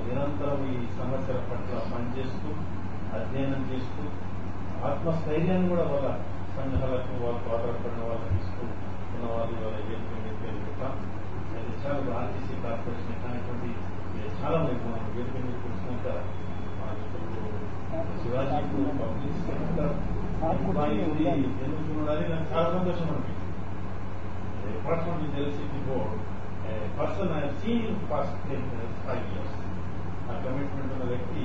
నిరంతరం ఈ సమస్యల పట్ల పనిచేస్తూ అధ్యయనం చేస్తూ ఆత్మస్థైర్యాన్ని కూడా వాళ్ళ సంఘాలకు వాళ్ళకు ఆధారపడిన వాళ్ళకి ఇస్తూ ఉన్న వాళ్ళు వాళ్ళ వేదిక అది చాలా ఆర్టీసీ కార్పొరేషన్ కానివ్వండి ఇది చాలా మంది మనం వేదిక మీద చూసినాక మా మిత్రులు శివాజీకు పబ్లిక్ సెక్టర్ ఎంప్లాయీ ఎన్నుకున్నాడని నాకు చాలా సంతోషం అనిపించింది apart from the LCP board, a person I have seen in the past ten, uh, five years, ఆ కమిట్మెంట్ ఉన్న వ్యక్తి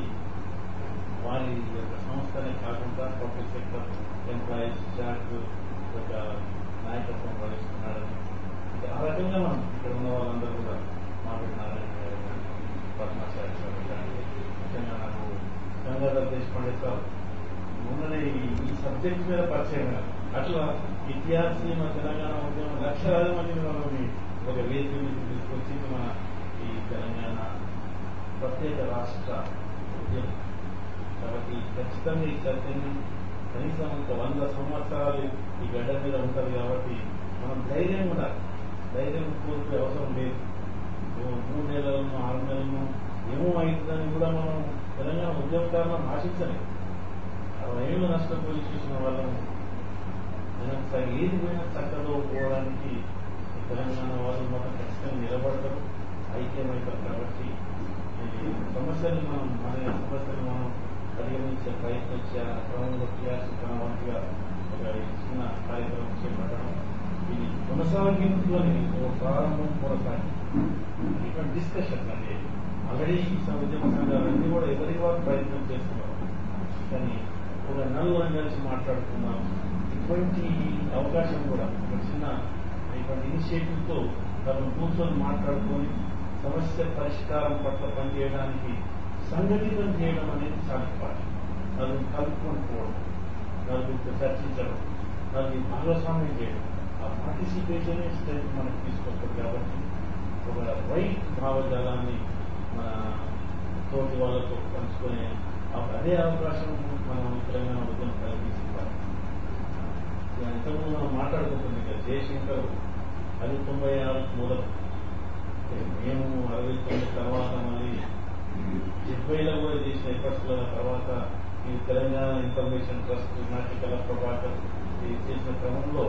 వారి యొక్క సంస్థనే కాకుండా పబ్లిక్ సెక్టర్ ఎంప్లాయీస్ చార్ట్ ఒక నాయకత్వం వహిస్తున్నాడని ఇంకా ఆ రకంగా మనం ఇక్కడ ఉన్న వాళ్ళందరూ కూడా మామిడి నారాయణ గారు కానీ పద్మాచారి గారు కానీ ముఖ్యంగా నాకు గంగాధర్ దేశపాండే సార్ మొన్ననే ఈ- ఈ సబ్జెక్ట్ మీద పరిచయం అయ్యారు. అట్లా విద్యార్థి మన తెలంగాణ ఉద్యమం లక్షలాది మంది వాళ్ళని ఒక వేదిక మీద తీసుకొచ్చి మన ఈ తెలంగాణ ప్రత్యేక రాష్ట్ర ఉద్యమం కాబట్టి ఖచ్చితంగా ఈ చర్చని కనీసం ఒక వంద సంవత్సరాలు ఈ గడ్డ మీద ఉంటుంది కాబట్టి మనం ధైర్యం కూడా ధైర్యం కోల్పోయే అవసరం లేదు ఓ మూడు నెలలను ఆరు నెలలను ఏమో అవుతుందని కూడా మనం తెలంగాణ ఉద్యమకారులను ఆశించలేదు అరవై ఏళ్ళు నష్టపోయి చూసిన వాళ్ళము ఒకసారి ఏది పోయినా చక్కగా పోవడానికి ఈ తెలంగాణ వాళ్ళు మాత్రం ఖచ్చితంగా నిలబడతారు ఐక్యమవుతారు కాబట్టి ఈ సమస్యలు మనం మన సమస్యలు మనం పరిగణించే ప్రయత్నం చేయాలి ఆ క్రమంలో చేయాల్సిన క్రమంగా ఒక చిన్న కార్యక్రమం చేపట్టడం ఇది కొనసాగింపులోని ఒక ప్రారంభం కొనసాగి ఇటువంటి డిస్కషన్ అంటే ఆల్రెడీ ఈ ఉద్యమ సంఘాలన్నీ కూడా ఎవరి వారు ప్రయత్నం చేస్తున్నారు కానీ ఒక నలుగురం కలిసి మాట్లాడుకున్నాం ఇటువంటి అవకాశం కూడా ఒక చిన్న ఇటువంటి ఇనిషియేటివ్ తో తను కూర్చొని మాట్లాడుకొని సమస్య పరిష్కారం పట్ల పనిచేయడానికి సంఘటితం చేయడం అనేది చాలా ఇంపార్టెంట్ నలుగురు కలుపుకొని పోవడం నలుగురితో చర్చించడం నలుగురు భాగస్వామ్యం చేయడం ఆ పార్టిసిపేషన్ స్ట్రెంత్ మనకు తీసుకొస్తుంది కాబట్టి ఒక రైట్ భావజాలాన్ని మన తోటి వాళ్ళతో పంచుకునే ఆ- అదే అవకాశం మనం తెలంగాణ ఉద్యమం కలిగించాలి ఇంతకుముందు మనం మాట్లాడుకుంటుంది కదా జయశంకర్ అది తొంభై ఆరు మొదలు మేము అరవై తొమ్మిది తర్వాత మళ్ళీ డెబ్బైలో కూడా చేసిన ఎఫర్ట్స్ తర్వాత ఈ తెలంగాణ ఇన్ఫర్మేషన్ ట్రస్ట్ నాటికల ప్రభాకర్ ఇది చేసిన క్రమంలో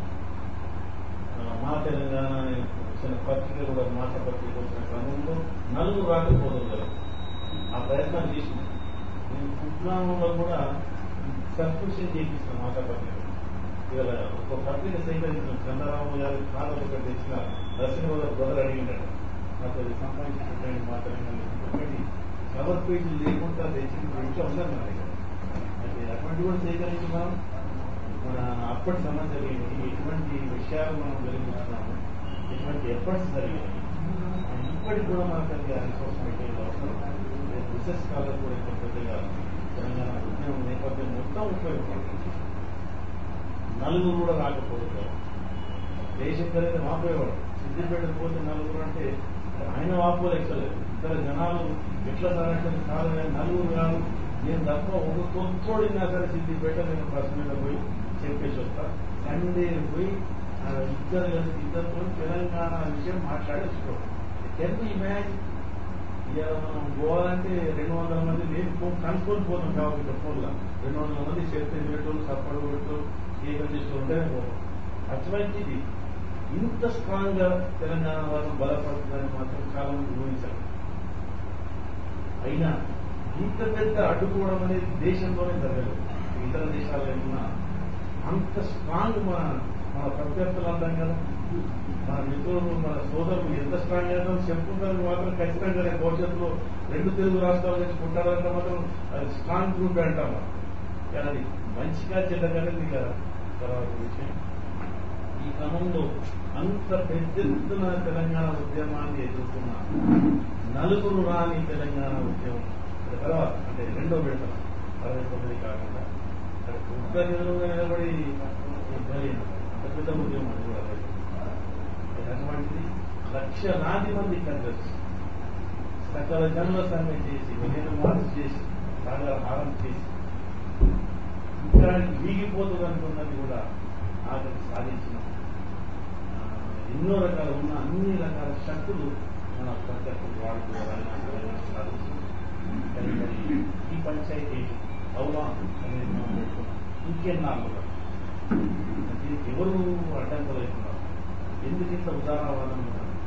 ఆ, మా తెలంగాణ అనే చిన్న పత్రిక కూడా మాట పత్రిక వచ్చిన క్రమంలో నలుగురు రాకపోతుంది కదా ఆ ప్రయత్నం చేసింది నేను కుగ్రామంలో కూడా సబ్స్క్రిప్షన్ చేయించిన మాట పత్రిక ఇవాళ ఒక పత్రిక సేకరించిన చంద్రరాము గారు కాదు ఒకటి తెచ్చిన నరసింహరావు బ్రదర్ అడిగింటాడు నాకు అది సంపాదించినటువంటి మా తెలంగాణ ఒకటి కవర్ పేజీలు లేకుండా తెచ్చింది మా ఇంట్లో ఉన్నారు నా దగ్గర అయితే అటువంటి కూడా సేకరించి మనం మన అప్పటి సమస్యలు ఏంటి ఎటువంటి విషయాలు మనం వెలిగిస్తున్నాము ఎటువంటి ఎఫర్ట్స్ జరిగాయి ఇప్పటికి కూడా మనకు అది ఆ రిసోర్స్ మెటీరియల్ అవసరం రేపు రీసెర్చ్ స్కాలర్ కూడా ఇంత పెద్దగా తెలంగాణ ఉద్యమం నేపథ్యం మొత్తం ఉపయోగపడుతుంది నలుగురు కూడా రాకపోతే జయశంకర్ అయితే వాపోయేవాడు సిద్దిపేట పోతే నలుగురు అంటే ఆయన వాపోలు ఎక్కలేదు ఇతర జనాలు ఎట్లా సారంటే కాదు కానీ నలుగురు కాదు నేను తప్ప ఒక కొత్తోడినా సరే సిద్దిపేట నేను బస్ మీద పోయి చెప్పేసి వస్తా సండే పోయి ఆ ఇద్దరు కలిసి ఇద్దరితో తెలంగాణ విషయం మాట్లాడి వస్తున్నాం కెన్ ఇమాజిన్ ఇవాళ మనం పోవాలంటే రెండు వందల మంది నేను ఫోన్ కనుక్కొని పోతాం కాబట్టి ఫోన్లో రెండు వందల మంది చెప్తే పెట్టు సప్పడు పెట్టు ఏకం చేస్తూ ఉంటేనే పోతాం అటువంటిది ఇంత స్ట్రాంగ్ గా తెలంగాణ వాళ్ళు బలపడుతుందని మాత్రం చాలా మంది ఊహించారు అయినా ఇంత పెద్ద అడ్డుకోవడం అనేది దేశంలోనే జరగలేదు ఇతర దేశాల్లో ఏమన్నా అంత స్ట్రాంగ్ మన మన ప్రత్యర్థులు అంటాం కదా మన మిత్రులు మన సోదరులు ఎంత స్ట్రాంగ్ అయితే చెప్పుకుంటారు మాత్రం ఖచ్చితంగా రేపు భవిష్యత్తులో రెండు తెలుగు రాష్ట్రాల నుంచి పుట్టాలంటే మాత్రం అది స్ట్రాంగ్ గ్రూప్ అంటాం మనం. కానీ అది మంచిగా చెడ్డగలది కదా తర్వాత విషయం ఈ క్రమంలో అంత పెద్ద ఎత్తున తెలంగాణ ఉద్యమాన్ని ఎదుర్కొన్న నలుగురు రాని తెలంగాణ ఉద్యమం అది తర్వాత అంటే రెండో విడత అరవై తొమ్మిది కాకుండా అక్కడ కుక్క ఎదురుగా నిలబడి ఇవ్వలేను అంత పెద్ద ఉద్యమం అది కూడా అరవై తొమ్మిది. అటువంటిది లక్షలాది మంది కలిసి సకల జనుల సమ్మె చేసి విలీన మార్పు చేసి బాగా హారం చేసి ఇంకా వీగిపోతుంది అనుకున్నది కూడా ఆఖరి సాధించిన ఆ, ఎన్నో రకాల ఉన్న అన్ని రకాల శక్తులు మన ప్రత్యర్థులు వాడుకోవాలని సాధించిన పంచాయతీ అవునా అనేది మనం పెట్టుకున్నాం ఇంకెన్నాళ్ళు కూడా దీనికి ఎవరు అడ్డంకులు అవుతున్నారు ఎందుకు ఇంత ఉదాహరణ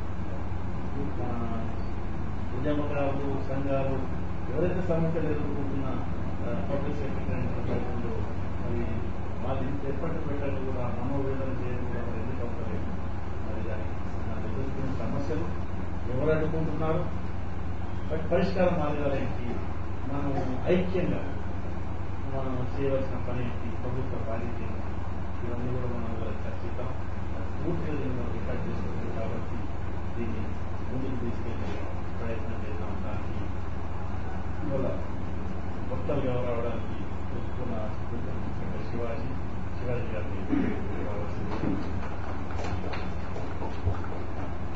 ఉద్యమకారులు సంఘాలు ఎవరైతే సమస్యలు ఎదుర్కొంటున్న పబ్లిక్ సెక్రటరీ మరి వాళ్ళు ఇంత ఎప్పటి పెట్టాలి కూడా మనోవేదన చేయడం కూడా మరి ఎందుకు అవుతలేదు మరి దానికి నాకు ఎదుర్కొన్న సమస్యలు ఎవరు అడ్డుకుంటున్నారు బట్ పరిష్కార మార్గాలు ఏంటి మనం ఐక్యంగా మనం చేయవలసిన పని ఏంటి ప్రభుత్వ బాధ్యత ఏంటి ఇవన్నీ కూడా మనం ఇవాళ చర్చిద్దాం అది పూర్తిగా దీన్ని మనం రికార్డ్ చేసుకుంటుంది కాబట్టి దీన్ని ముందుకు తీసుకెళ్ళే ప్రయత్నం చేద్దాం దానికి ఇవాళ కొత్తగా రావడానికి చూసుకున్న శివాజీ శివాజీ గారిని రావాల్సింది